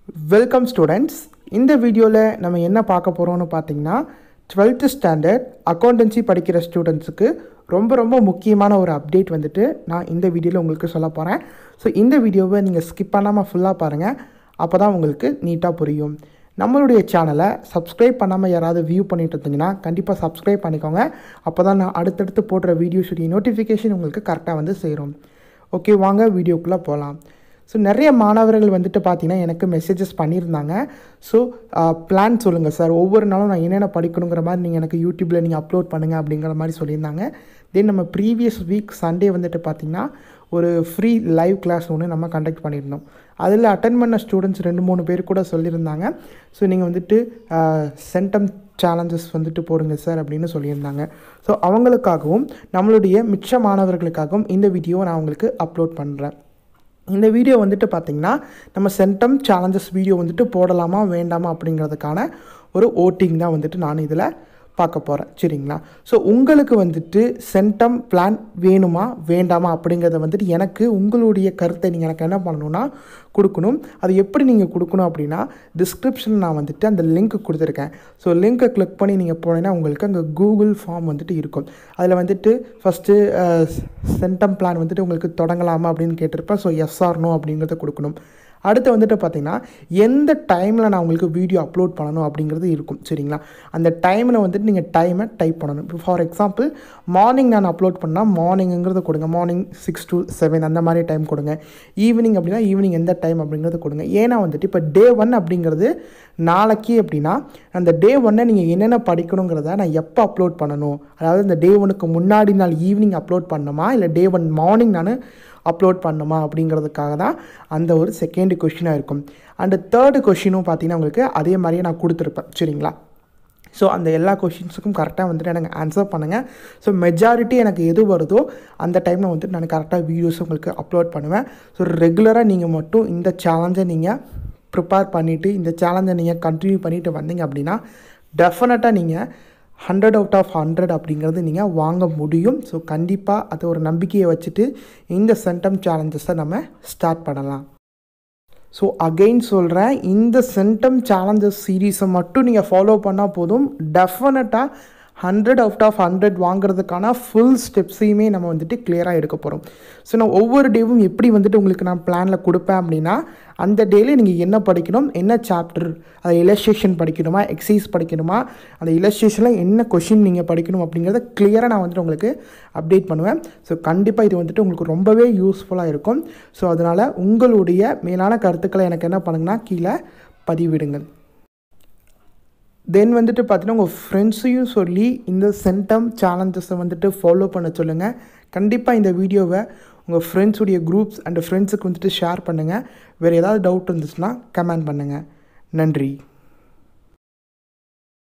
welcome students இந்த வீடியோவில் நம்ம என்ன பார்க்க போகிறோம்னு பார்த்தீங்கன்னா டுவெல்த்து ஸ்டாண்டர்ட் அக்கௌண்டன்சி படிக்கிற ஸ்டூடெண்ட்ஸுக்கு ரொம்ப ரொம்ப முக்கியமான ஒரு அப்டேட் வந்துட்டு நான் இந்த வீடியோவில் உங்களுக்கு சொல்ல போகிறேன் ஸோ இந்த வீடியோவை நீங்கள் ஸ்கிப் பண்ணாமல் ஃபுல்லாக பாருங்கள் அப்போ தான் உங்களுக்கு நீட்டாக புரியும் நம்மளுடைய சேனலை சப்ஸ்கிரைப் பண்ணாமல் யாராவது வியூ பண்ணிட்டு இருந்தீங்கன்னா கண்டிப்பாக சப்ஸ்கிரைப் பண்ணிக்கோங்க அப்போ தான் நான் அடுத்தடுத்து போடுற வீடியோஸுடைய நோட்டிஃபிகேஷன் உங்களுக்கு கரெக்டாக வந்து சேரும் ஓகே வாங்க வீடியோக்குள்ளே போகலாம் ஸோ நிறைய மாணவர்கள் வந்துட்டு பார்த்தீங்கன்னா எனக்கு மெசேஜஸ் பண்ணியிருந்தாங்க ஸோ பிளான் சொல்லுங்கள் சார் ஒவ்வொரு நாளும் நான் என்னென்ன படிக்கணுங்கிற மாதிரி நீங்கள் எனக்கு யூடியூப்பில் நீங்கள் அப்லோட் பண்ணுங்கள் அப்படிங்கிற மாதிரி சொல்லியிருந்தாங்க தென் நம்ம ப்ரீவியஸ் வீக் சண்டே வந்துட்டு பார்த்திங்கன்னா ஒரு ஃப்ரீ லைவ் கிளாஸ் ஒன்று நம்ம கண்டக்ட் பண்ணியிருந்தோம் அதில் அட்டன் பண்ண ஸ்டூடெண்ட்ஸ் ரெண்டு மூணு பேர் கூட சொல்லியிருந்தாங்க ஸோ நீங்கள் வந்துட்டு சென்டம் சேலஞ்சஸ் வந்துட்டு போடுங்க சார் அப்படின்னு சொல்லியிருந்தாங்க ஸோ அவங்களுக்காகவும் நம்மளுடைய மிச்ச மாணவர்களுக்காகவும் இந்த வீடியோவை நான் உங்களுக்கு அப்லோட் பண்ணுறேன் இந்த வீடியோ வந்துட்டு பார்த்திங்கன்னா நம்ம சென்டம் சேலஞ்சஸ் வீடியோ வந்துட்டு போடலாமா வேண்டாமா அப்படிங்கிறதுக்கான ஒரு ஓட்டிங் தான் வந்துட்டு நான் இதில் பார்க்க போகிறேன் சரிங்களா ஸோ உங்களுக்கு வந்துட்டு சென்டம் பிளான் வேணுமா வேண்டாமா அப்படிங்கிறத வந்துட்டு எனக்கு உங்களுடைய கருத்தை நீங்கள் எனக்கு என்ன பண்ணணும்னா கொடுக்கணும் அது எப்படி நீங்கள் கொடுக்கணும் அப்படின்னா டிஸ்கிரிப்ஷனில் நான் வந்துட்டு அந்த லிங்க் கொடுத்துருக்கேன் ஸோ லிங்க்கை கிளிக் பண்ணி நீங்கள் போனீங்கன்னா உங்களுக்கு அங்கே கூகுள் ஃபார்ம் வந்துட்டு இருக்கும் அதில் வந்துட்டு ஃபஸ்ட்டு சென்டம் பிளான் வந்துட்டு உங்களுக்கு தொடங்கலாமா அப்படின்னு கேட்டிருப்பேன் ஸோ எஸ்ஆர் நோ அப்படிங்கிறத கொடுக்கணும் அடுத்து வந்துட்டு பார்த்தீங்கன்னா எந்த டைமில் நான் உங்களுக்கு வீடியோ அப்லோட் பண்ணணும் அப்படிங்கிறது இருக்கும் சரிங்களா அந்த டைமில் வந்துட்டு நீங்கள் டைமை டைப் பண்ணணும் இப்போ ஃபார் எக்ஸாம்பிள் மார்னிங் நான் அப்லோட் பண்ணால் மார்னிங்கிறத கொடுங்க மார்னிங் சிக்ஸ் டு செவன் அந்த மாதிரி டைம் கொடுங்க ஈவினிங் அப்படின்னா ஈவினிங் எந்த டைம் அப்படிங்கிறத கொடுங்க ஏன்னா வந்துட்டு இப்போ டே ஒன் அப்படிங்கிறது நாளைக்கு அப்படின்னா அந்த டே ஒன்னை நீங்கள் என்னென்ன படிக்கணுங்கிறத நான் எப்போ அப்லோட் பண்ணணும் அதாவது இந்த டே ஒனுக்கு முன்னாடி நாள் ஈவினிங் அப்லோட் பண்ணணுமா இல்லை டே ஒன் மார்னிங் நான் அப்லோட் பண்ணுமா அப்படிங்கிறதுக்காக தான் அந்த ஒரு செகண்ட் கொஷினாக இருக்கும் அண்டு தேர்டு கொஷினும் பார்த்தீங்கன்னா உங்களுக்கு அதே மாதிரியே நான் கொடுத்துருப்பேன் சரிங்களா ஸோ அந்த எல்லா கொஷின்ஸுக்கும் கரெக்டாக வந்துட்டு எனக்கு ஆன்சர் பண்ணுங்கள் ஸோ மெஜாரிட்டி எனக்கு எது வருதோ அந்த டைமில் வந்துட்டு நான் கரெக்டாக வீடியோஸ் உங்களுக்கு அப்லோட் பண்ணுவேன் ஸோ ரெகுலராக நீங்கள் மட்டும் இந்த சேலஞ்சை நீங்கள் ப்ரிப்பேர் பண்ணிவிட்டு இந்த சேலஞ்சை நீங்கள் கண்டினியூ பண்ணிட்டு வந்தீங்க அப்படின்னா டெஃபினட்டாக நீங்கள் ஹண்ட்ரட் அவுட் ஆஃப் ஹண்ட்ரட் அப்படிங்கிறது நீங்கள் வாங்க முடியும் ஸோ கண்டிப்பாக அது ஒரு நம்பிக்கையை வச்சுட்டு இந்த சென்டம் சேலஞ்சஸை நம்ம ஸ்டார்ட் பண்ணலாம் ஸோ அகெயின் சொல்கிறேன் இந்த சென்டம் சேலஞ்சஸ் சீரீஸை மட்டும் நீங்கள் ஃபாலோ பண்ணால் போதும் டெஃபினட்டாக ஹண்ட்ரட் அவுட் ஆஃப் ஹண்ட்ரட் வாங்குறதுக்கான ஃபுல் ஸ்டெப்ஸையுமே நம்ம வந்துட்டு கிளியராக எடுக்க போகிறோம் ஸோ நான் ஒவ்வொரு டேவும் எப்படி வந்துட்டு உங்களுக்கு நான் பிளானில் கொடுப்பேன் அப்படின்னா அந்த டேல நீங்கள் என்ன படிக்கணும் என்ன சாப்டர் அதை இலஸ்ட்ரேஷன் படிக்கணுமா எக்ஸசைஸ் படிக்கணுமா அந்த இலஸ்ட்ரேஷனில் என்ன கொஷின் நீங்கள் படிக்கணும் அப்படிங்கிறத கிளியராக நான் வந்துட்டு உங்களுக்கு அப்டேட் பண்ணுவேன் ஸோ கண்டிப்பாக இது வந்துட்டு உங்களுக்கு ரொம்பவே யூஸ்ஃபுல்லாக இருக்கும் ஸோ அதனால் உங்களுடைய மேலான கருத்துக்களை எனக்கு என்ன பண்ணுங்கன்னா கீழே பதிவிடுங்கள் தென் வந்துட்டு பார்த்தீங்கன்னா உங்கள் ஃப்ரெண்ட்ஸையும் சொல்லி இந்த சென்டம் சேலஞ்சஸை வந்துட்டு ஃபாலோ பண்ண சொல்லுங்கள் கண்டிப்பாக இந்த வீடியோவை உங்கள் ஃப்ரெண்ட்ஸுடைய குரூப்ஸ் அண்ட் ஃப்ரெண்ட்ஸுக்கு வந்துட்டு ஷேர் பண்ணுங்கள் வேறு ஏதாவது டவுட் இருந்துச்சுன்னா கமெண்ட் பண்ணுங்கள் நன்றி